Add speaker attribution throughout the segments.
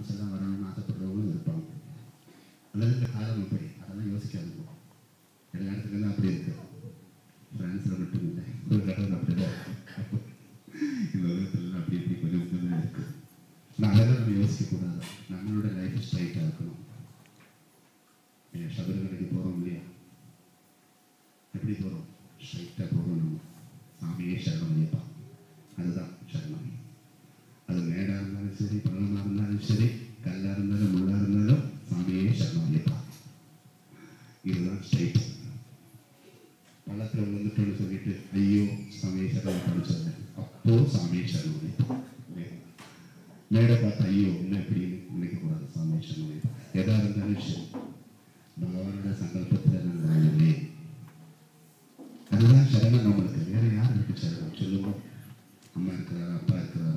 Speaker 1: France எல்லாம் வரணும்னு ஆசைப்படுறவங்களும் இருப்பாங்க அல்லது இந்த காலம் அப்படி அதெல்லாம் யோசிக்காதுங்க எல்லா இடத்துலையும் அப்படி இருக்கு ஃப்ரான்ஸில் மட்டும் இல்லை ஒரு கடவுள் அப்படி தான் இருக்கு இந்த உலகத்துல அப்படி இப்படி கொஞ்சம் கொஞ்சம் இருக்கு நான் அதெல்லாம் நம்ம யோசிக்கக்கூடாது நம்மளோட லைஃப் ஸ்ட்ரைட்டாக இருக்கணும் சபரிமலைக்கு போகிறோம் இல்லையா எப்படி போகிறோம் ஸ்ட்ரைட்டாக போகிறோம் நம்ம சாமியே சரணம் ஐயப்பா அதுதான் சரணம் அது மேடாக இருந்தாலும் சரி பள்ளமாக இருந்தாலும் சரி கல்லாக இருந்தாலும் முள்ளாக இருந்தாலும் சாமியே சரணம் ஐயப்பா இதுதான் ஸ்ட்ரைட் பள்ளத்தில் விழுந்துட்டோன்னு சொல்லிட்டு ஐயோ சாமியை சரணம் சொல்ல அப்போ சாமியை சரணம் ஐயப்பா மேடை பார்த்து ஐயோ இன்னும் எப்படி நினைக்கக்கூடாது சாமியை சரணம் ஐயப்பா எதா இருந்தாலும் சரி பகவானோட சங்கல்பத்தில் நான் வாழுவேன் அதுதான் சரணம் நம்மளுக்கு வேற யார் இருக்கு சரணம் சொல்லுங்க அம்மா இருக்கிறாரா அப்பா இருக்கிறாரா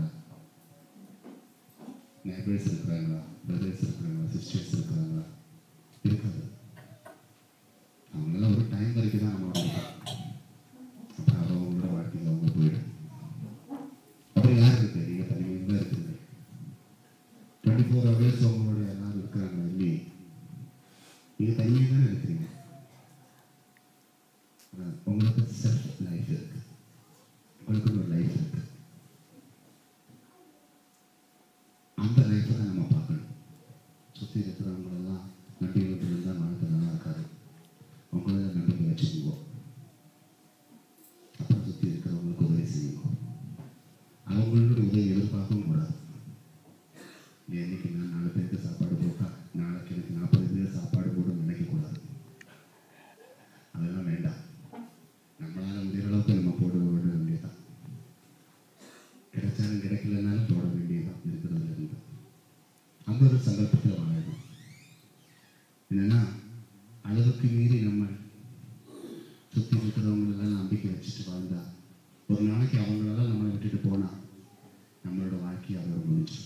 Speaker 1: நெய்பர்ஸ் இருக்கிறாங்களா பிரதர்ஸ் இருக்கிறாங்களா சிஸ்டர்ஸ் இருக்கிறாங்களா இருக்காது அவங்களாம் ஒரு டைம் வரைக்கும் தான் நம்மளோட இருப்பாங்க. அப்புறம் அது அவங்களோட வாழ்க்கையில் அவங்க போயிடும் அப்புறம் யார் இருக்கு நீங்க தனிமையில் தான் இருக்குது டுவெண்ட்டி ஃபோர் ஹவர்ஸ் அவங்களோட எல்லாரும் இருக்கிறாங்க இல்லையே நீங்க தனியாக தானே இருக்கிறீங்க ஆனா, உங்களுக்கு செல்ஃப் லைஃப் இருக்கு உங்களுக்கு ஒரு லைஃப் இருக்கு அந்த லைஃப்பை தான் நம்ம பார்க்கணும் சுற்றி இருக்கிறவங்களெல்லாம் நம்பிக்கை இருந்தால் வாழ்க்கை நல்லா இருக்காது உங்கள நம்பிக்கை வச்சுக்கோங்க அப்புறம் சுற்றி இருக்கிறவங்களுக்கு உதவி செய்யுங்க அவங்களோட உதவி எதிர்பார்க்கவும் கூடாது என்னைக்கு நான் நாலு பேருக்கு சாப்பாடு போட்டா நாளைக்கு எனக்கு நாற்பது பேர் சாப்பாடு போடும் நினைக்கக்கூடாது அதெல்லாம் வேண்டாம் நம்மளால முடிகிற அளவுக்கு நம்ம போட விட வேண்டியதுதான் கிடைச்சாலும் கிடைக்கலனாலும் போட வேண்டியதுதான் இருக்கிறதுல இருந்து அந்த ஒரு சந்தர்ப்பத்தில் வாழணும் என்னன்னா அளவுக்கு மீறி நம்ம சுற்றி இருக்கிறவங்களெல்லாம் நம்பிக்கை வச்சுட்டு வாழ்ந்தா ஒரு நாளைக்கு அவங்களெல்லாம் நம்மளை விட்டுட்டு போனா நம்மளோட வாழ்க்கையை அதோட முடிச்சு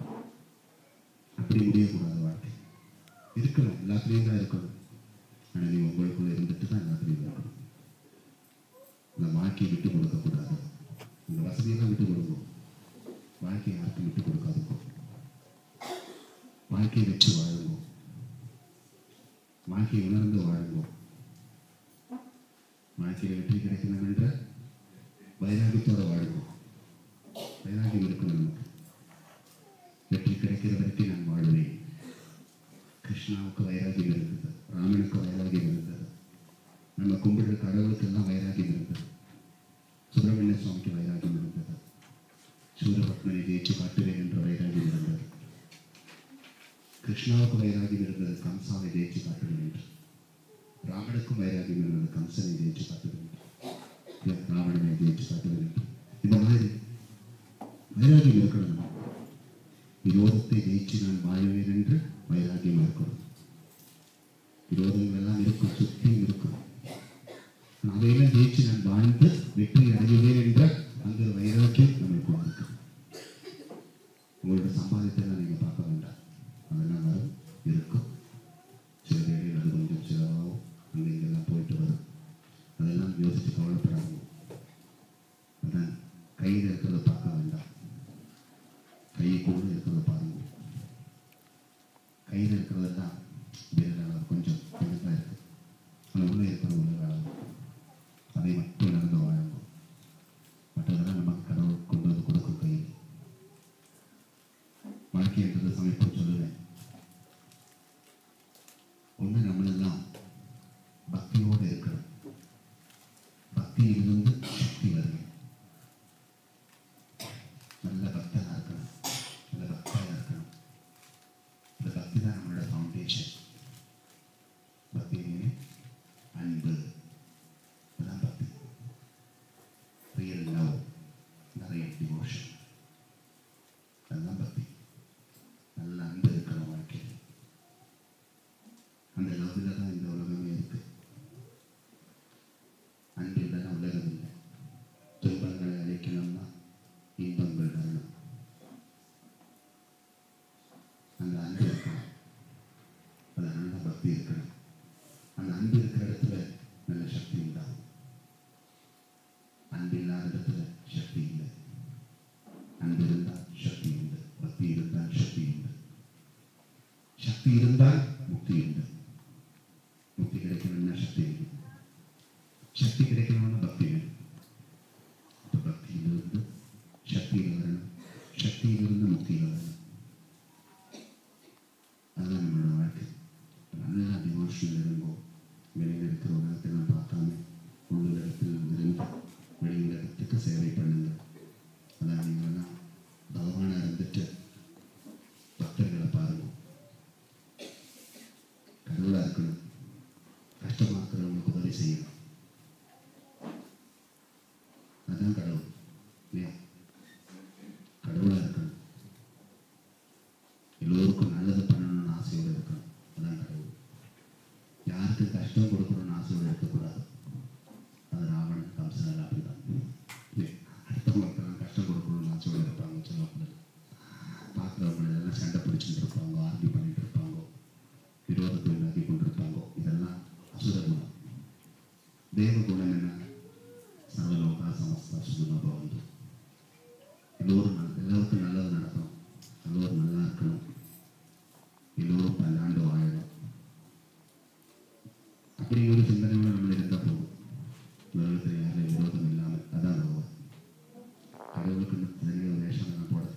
Speaker 1: அப்படி முடியக்கூடாது வாழ்க்கை இருக்கணும் எல்லாத்துலேயும் தான் இருக்கணும் ஆனால் நீ உங்களுக்குள்ள இருந்துட்டு தான் எல்லாத்துலேயும் இருக்கணும் இந்த வாழ்க்கையை விட்டு கொடுக்கக்கூடாது இந்த வசதியெல்லாம் விட்டு கொடுக்கும் வாழ்க்கையை யாருக்கும் விட்டு கொடுக்காதுங்க வாழ்க்கையை வச்சு வாழுங்க வாழ்க்கையை உணர்ந்து வாழுங்க வாழ்க்கையில் வெற்றி கிடைக்கணும் என்ற வைராகியத்தோட வாழுங்க வைராகியம் இருக்கணும் நமக்கு வெற்றி கிடைக்கிற வரைக்கும் நான் வாழ்வேன் கிருஷ்ணாவுக்கு வைராகியம் இருந்தது ராமனுக்கு வைராகியம் இருந்தது நம்ம கும்பிடுற கடவுளுக்கெல்லாம் வைராகியம் இருந்தது சுப்பிரமணிய சுவாமிக்கு வைராகியம் இருந்தது சூரபத்மனை ஜெயிச்சு காட்டுவேன் என்ற வைராகியம் இருந்தது கிருஷ்ணாவுக்கு வைராகியம் இருந்தது கம்சாவை ஜெயிச்சு காட்டுவேன் என்று ராமனுக்கும் வைராகியம் இருந்தது கம்சனை ஜெயிச்சு காட்டுவேன் என்று ராவணனை ஜெயிச்சு காட்டுவேன் என்று இந்த மாதிரி வைராகியம் இருக்கணும் நமக்கு. விரோதத்தை ஜெயிச்சு நான் வாழ்வேன் என்று வைராகியம் இருக்கணும் விரோதங்கள் எல்லாம் இருக்கும் சுற்றியும் இருக்கும் ஆனா அதையெல்லாம் ஜெயிச்சு நான் வாழ்ந்து வெற்றி அடைவேன் என்ற அந்த ஒரு வைராக்கியம் நம்மளுக்கு இருக்கு உங்களோட சம்பாதித்தெல்லாம் நீங்க பார்க்க வேண்டாம் அதெல்லாம் வரும் இருக்கும் சில வேலையில் அது கொஞ்சம் செலவாகும் அங்கே இங்கெல்லாம் போயிட்டு வரும் அதெல்லாம் யோசிச்சு கவலைப்படாமல் அதான் கையில் இருக்கிறத பார்க்க வேண்டாம் கைக்குள்ள இருக்கிறத பாருங்க கையில் இருக்கிறதெல்லாம் வேறு அளவு கொஞ்சம் கொஞ்சம் தான் இருக்கு ஆனால் உள்ளே இருக்கிற உள்ள அளவு அதை மட்டும் நடந்து வாழணும் மற்றதெல்லாம் நமக்கு கடவுள் கொண்டு வந்து கொடுக்கும் கையில் வாழ்க்கை என்றது சமைப்பு சொல்லுவேன் ஒன்று நம்மளெல்லாம் பக்தியோடு இருக்கணும் பக்தியிலிருந்து சக்தி வருது நல்ல பக்தனாக இருக்கணும் நல்ல பக்தியாக இருக்கணும் இந்த பக்தி தான் நம்மளோட ஃபவுண்டேஷன் பக்தியிலே அன்பு அதான் பக்தி ரியல் லவ் நிறைய டிவோஷன் அதுதான் பக்தி நல்ல அன்பு இருக்கிற சக்தி இருந்தால் முக்தி உண்டு முக்தி கிடைக்கணும்னா சக்தி வேணும் சக்தி கிடைக்கணும்னா பக்தி வேணும் அப்ப பக்தியிலிருந்து சக்தியில் வரணும் சக்தியிலிருந்து முக்தியில் வரணும் அதுதான் நம்மளோட வாழ்க்கை நல்லா டிவோஷனில் இருங்கோ வெளியில் இருக்கிற உலகத்தெல்லாம் பார்க்காம உள்ளுலகத்தில் இருந்து வெளி உலகத்துக்கு சேவை பண்ணுங்க அதான் நீங்கள்லாம் பகவானை இருந்துட்டு பக்தர்களை பாருங்க கடவுளாக இருக்கணும் கஷ்டமாக இருக்கிறவங்களுக்கு உதவி செய்யணும் அதான் கடவுள் இல்லையா கடவுளாக இருக்கணும் எல்லோருக்கும் நல்லது பண்ணணும்னு ஆசையோடு இருக்கணும் அதான் கடவுள் யாருக்கு கஷ்டம் கொடுக்கணும்னு ஆசையோடு இருக்கக்கூடாது அது ராவணன் கம்சனால் அப்படிதான் இல்லையா? அடுத்தவங்களுக்கெல்லாம் கஷ்டம் கொடுக்கணும்னு ஆசையோடு இருப்பாங்க சொல்லக்கூடாது பார்க்குறவங்க எல்லாம் சண்டை பிடிச்சிட்டு இருப்பாங்க ஆர்டி பண்ணிட்டு இருப்பாங்க விரோதத்தை உண்டாக்கி கொண்டிருப்பாங்க இதெல்லாம் அசுர குணம் தேவ குணம் என்ன சர்வலோகா சமஸ்தா சுகுண பவந்து எல்லோரும் நல்ல- எல்லாருக்கும் நல்லது நடக்கணும் எல்லோரும் நல்லா இருக்கணும் எல்லோரும் பல்லாண்டு வாழணும் அப்படி ஒரு சிந்தனையோட நம்ம இருந்தால் போதும் உலகத்தில் யாரும் விரோதம் இல்லாமல் அதான் பகவான் கடவுளுக்கு தெரிய வேஷம் எல்லாம் போட